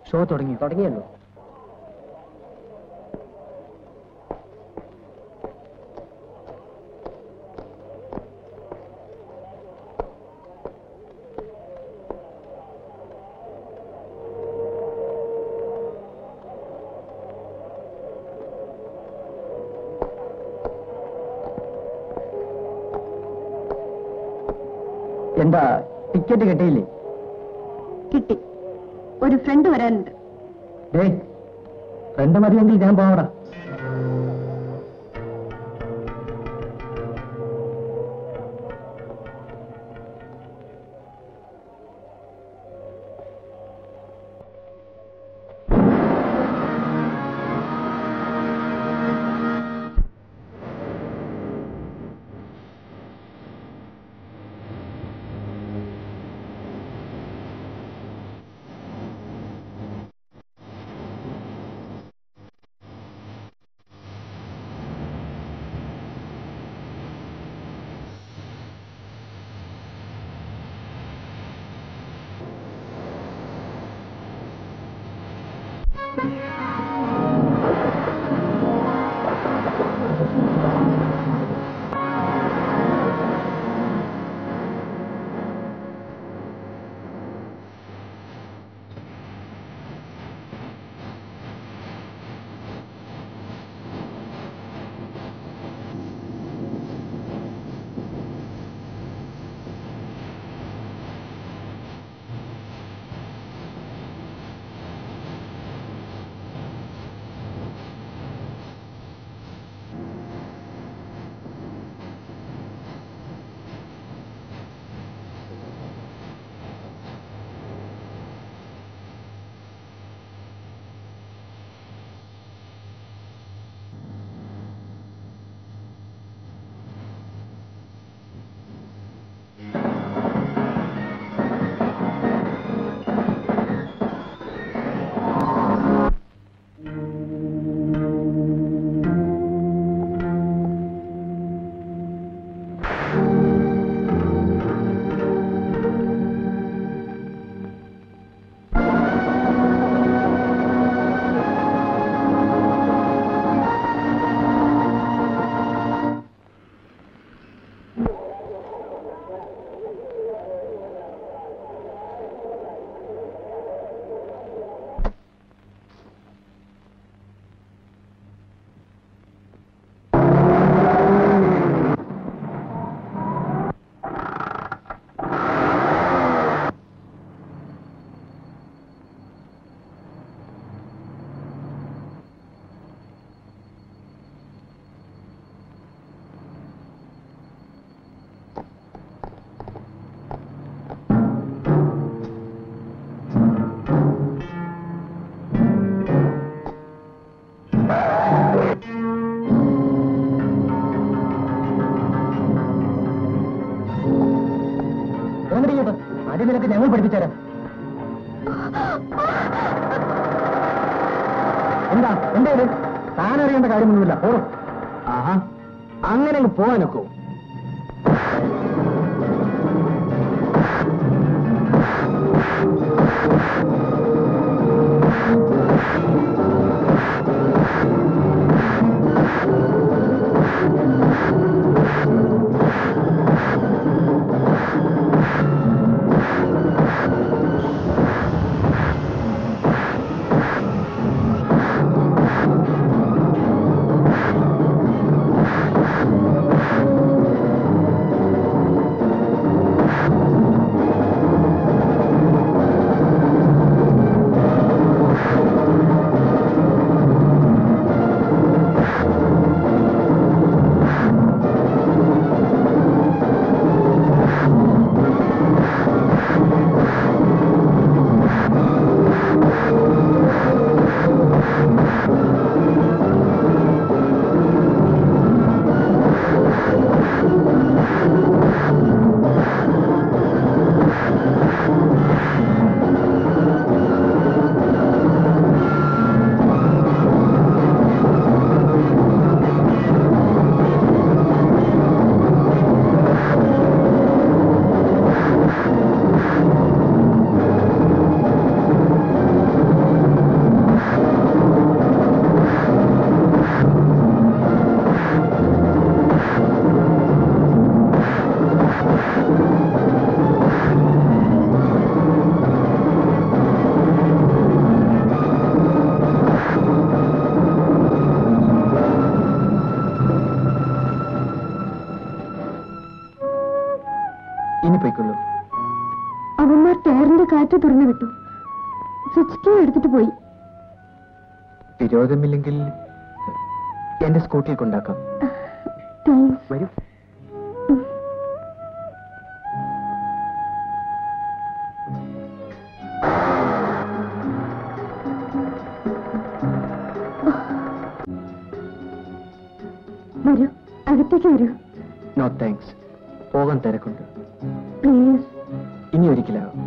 Show തുടങ്ങി തുടങ്ങിയല്ലോ എന്താ ടിക്കറ്റ് കിട്ടിയില്ലേ കിട്ടി ഒരു ഫ്രണ്ട് വരാനുണ്ട് ഡേ ഫ്രണ്ട് മതിയെങ്കിൽ ഞാൻ പോവടാ ആദ്യം നിനക്ക് ഞങ്ങൾ പഠിപ്പിച്ചുതരാം എന്താ എന്താ ഇത് താൻ അറിയേണ്ട കാര്യമൊന്നുമില്ല പോറും ആഹാ അങ്ങനെ അങ്ങ് പോവാനൊക്കോ ആ പോയിക്കൊള്ളൂ അവന്മാർ ടയറിന്റെ കാറ്റ് തുറന്നു വിട്ടു സ്വിച്ച് കീ എടുത്തിട്ട് പോയി വിരോധമില്ലെങ്കിൽ എന്റെ സ്കൂട്ടിയിൽ കൊണ്ടാക്കാം താങ്ക്സ് വരൂ വരൂ അകത്തേക്ക് വരൂ നോ താങ്ക്സ് പോകാൻ തിരക്കുണ്ട് പ്ലീസ് ഇനി ഒരിക്കലാകും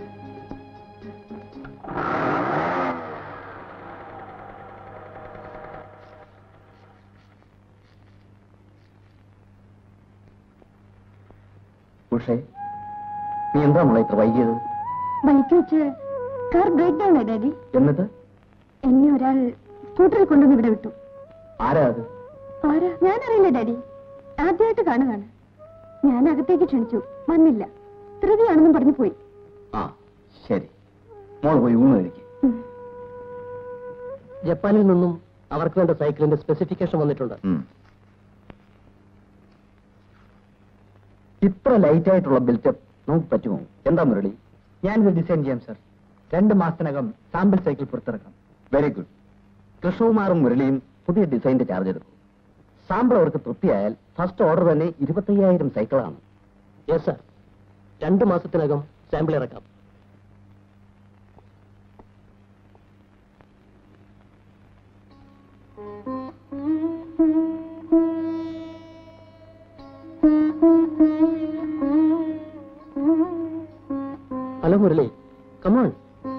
ഉഷേ നീ എന്താ മോളെ ഇത്ര വൈകിയത് ബൈക്ക് വെച്ച് കാർ ബ്രേക്ക് ഡൗൺ ആയി ഡാഡി എന്നിട്ട് എന്നെ ഒരാൾ സ്കൂട്ടറിൽ കൊണ്ടുവന്ന് ഇവിടെ വിട്ടു ആരാ അത് ആരാ ഞാനറിയില്ല ഡാഡി ആദ്യമായിട്ട് കാണുകയാണ് ഞാൻ അകത്തേക്ക് ക്ഷണിച്ചു വന്നില്ല ധൃതിയാണെന്നും പറഞ്ഞു പോയി ആ ശരി മോൾ പോയി ഊണ് കഴിക്കും ഉം. ജപ്പാനിൽ നിന്നും അവർക്ക് വേണ്ട സൈക്കിളിന്റെ സ്പെസിഫിക്കേഷൻ വന്നിട്ടുണ്ട് ഇത്ര ലൈറ്റ് ആയിട്ടുള്ള ബിൽറ്റപ്പ് നമുക്ക് പറ്റുമോ എന്താ മുരളി ഞാനിത് ഡിസൈൻ ചെയ്യാം സർ രണ്ട് മാസത്തിനകം സാമ്പിൾ സൈക്കിൾ പുറത്തിറക്കാം വെരി ഗുഡ് കൃഷ്ണകുമാറും മുരളിയും പുതിയ ഡിസൈനിന്റെ ചാർജ് എടുക്കും സാമ്പിൾ അവർക്ക് തൃപ്തിയായാൽ ഫസ്റ്റ് ഓർഡർ തന്നെ ഇരുപത്തയ്യായിരം സൈക്കിളാണ് യെസ് സർ രണ്ട് മാസത്തിനകം സാമ്പിൾ ഇറക്കാം ഹലോ മുരളി കമോൺ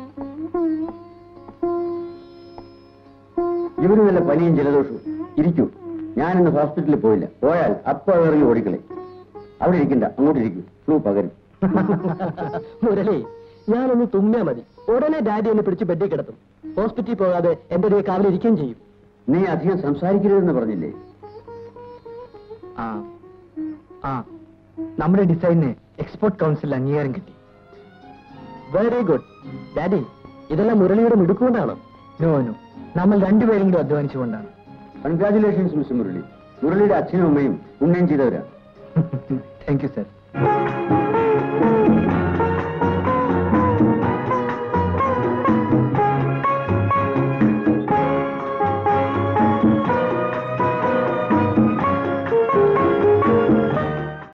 ഇവന് വല്ല പനിയും ജലദോഷവും ഇരിക്കൂ ഞാൻ ഇന്ന് ഹോസ്പിറ്റലിൽ പോയില്ല പോയാൽ അപ്പൊ ഇറങ്ങി ഓടിക്കളെ അവിടെ ഇരിക്കണ്ട അങ്ങോട്ട് ഇരിക്കൂ ഫ്ലൂ പകരും മുരളി ഞാനൊന്ന് തുമ്മിയാ മതി ഉടനെ ഡാഡി എന്നെ പിടിച്ച് ബെഡിൽ കിടത്തും ഹോസ്പിറ്റലിൽ പോകാതെ എന്റെ ഒരു കാവലിരിക്കുകയും ചെയ്യും നീ അധികം സംസാരിക്കരുതെന്ന് പറഞ്ഞില്ലേ ആ ആ നമ്മുടെ ഡിസൈനിന് എക്സ്പോർട്ട് കൗൺസിൽ അംഗീകാരം കിട്ടി വെരി ഗുഡ് ഡാഡി ഇതെല്ലാം മുരളിയുടെ മിടുക്കൊണ്ടാണ് നോ നോ നമ്മൾ രണ്ടുപേരും കൂടി അധ്വാനിച്ചുകൊണ്ടാണ് കൺഗ്രാചുലേഷൻസ് മിസ്റ്റർ മുരളി മുരളിയുടെ അച്ഛനും അമ്മയും പുണ്യം ചെയ്തവരാ താങ്ക് യു സർ